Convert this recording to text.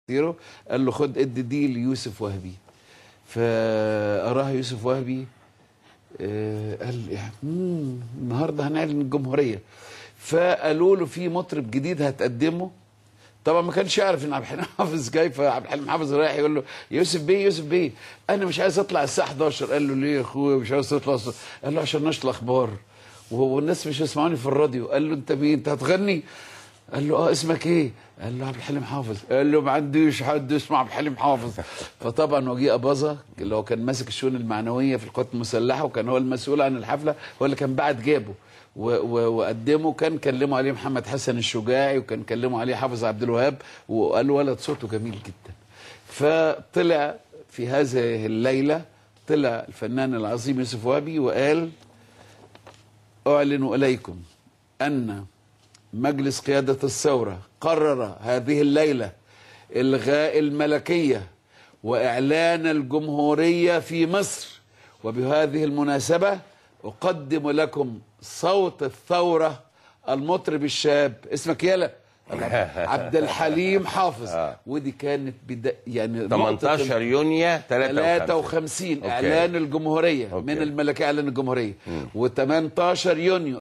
كتيره قال له خد ادي دي ليوسف وهبي فقراها يوسف وهبي آه، قال لي "مم، النهارده هنعلن الجمهوريه فقالوا له في مطرب جديد هتقدمه طبعا ما كانش يعرف ان عبد الحليم حافظ جاي فعبد الحليم حافظ رايح يقول له يوسف بيه يوسف بيه انا مش عايز اطلع الساعه 11 قال له ليه يا اخويا مش عايز تطلع الساعة؟ قال له عشان نشر الاخبار وهو الناس مش يسمعوني في الراديو قال له انت مين انت هتغني قال له اه اسمك ايه قال له عبد الحليم حافظ قال له ما عنديش حد اسمه عبد الحليم حافظ فطبعا وجيه اباظه اللي هو كان ماسك الشؤون المعنويه في القوات المسلحه وكان هو المسؤول عن الحفله هو اللي كان بعت جابه و- و- وقدمه كان كلموا عليه محمد حسن الشجاعي وكان كلموا عليه حافظ عبد الوهاب وقال ولد صوته جميل جدا فطلع في هذه الليله طلع الفنان العظيم يوسف وهبي وقال أعلن إليكم أن مجلس قيادة الثورة قرر هذه الليلة إلغاء الملكية وإعلان الجمهورية في مصر وبهذه المناسبة أقدم لكم صوت الثورة المطرب الشاب اسمك يلا عبد الحليم حافظ ودي كانت بدا يعني نقطة 18 يونيو 53 53 أوكي. اعلان الجمهوريه أوكي. من الملكيه اعلان الجمهوريه و18 يونيو